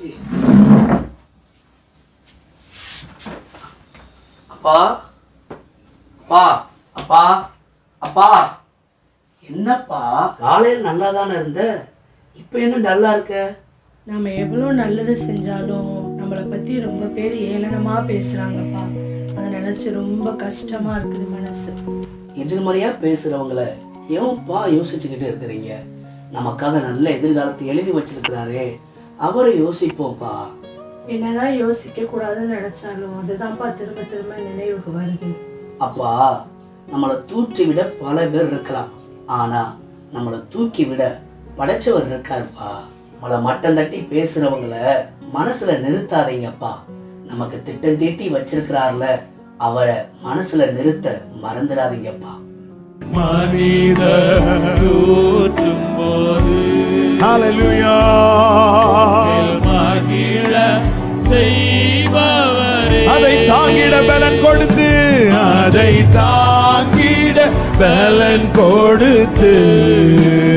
அப்பா அப்பா அப்பா அப்பா என்னப்பா காலையில் நல்லா தானே இருந்த இப்போ என்ன டல்லா இருக்க நம்ம எவ்வளோ நல்லது செஞ்சாலும் நம்மளை பற்றி ரொம்ப பேர் ஏளனமாக பேசுகிறாங்கப்பா அதை நினச்சி ரொம்ப கஷ்டமாக இருக்குது மனசு எதிர்மறையா பேசுறவங்கள ஏன்ப்பா யோசிச்சுக்கிட்டு இருக்கிறீங்க நமக்காக நல்ல எதிர்காலத்தை எழுதி வச்சிருக்கிறாரே அவரை யோசிப்போம்ப்பா என்னதான் யோசிக்க கூடாதுன்னு நினைச்சாலும் அதுதான்ப்பா திரும்ப திரும்ப நினைவுக்கு வருது அப்பா நம்மளை தூற்றி விட பல பேர் இருக்கலாம் ஆனா நம்மளை தூக்கி விட படைச்சவர் இருக்காருப்பா நம்மளை மட்டம் தட்டி பேசுறவங்கள மனசுல நிறுத்தாதீங்கப்பா நமக்கு திட்டம் தீட்டி வச்சிருக்கிறார்ல அவரை மனசுல நிறுத்த மறந்துடாதீங்கப்பா மனித தூற்றும் போது ஹalleluya மகிழ செய்பவரே அதை தாங்கிட பலன் கொடுத்து அதை தாங்கிட பலன் கொடுத்து